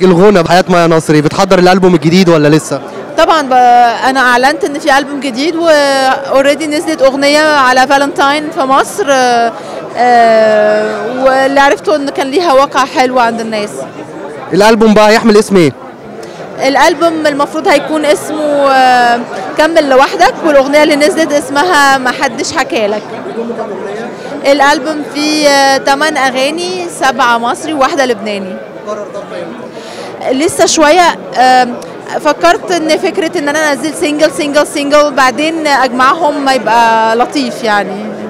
عندك الغنى بحياه مايا نصري بتحضر الالبوم الجديد ولا لسه طبعا ب... انا اعلنت ان في البوم جديد واوريدي نزلت اغنيه على فالنتاين في مصر آه، آه، واللي عرفته ان كان ليها وقع حلو عند الناس الالبوم بقى هيحمل اسم ايه الالبوم المفروض هيكون اسمه آه، كمل لوحدك والاغنيه اللي نزلت اسمها ما حدش حكالك الالبوم فيه 8 اغاني سبعه مصري وواحده لبناني لسه شويه آم، فكرت ان فكره ان انا انزل سنجل سنجل سنجل بعدين اجمعهم ما يبقى لطيف يعني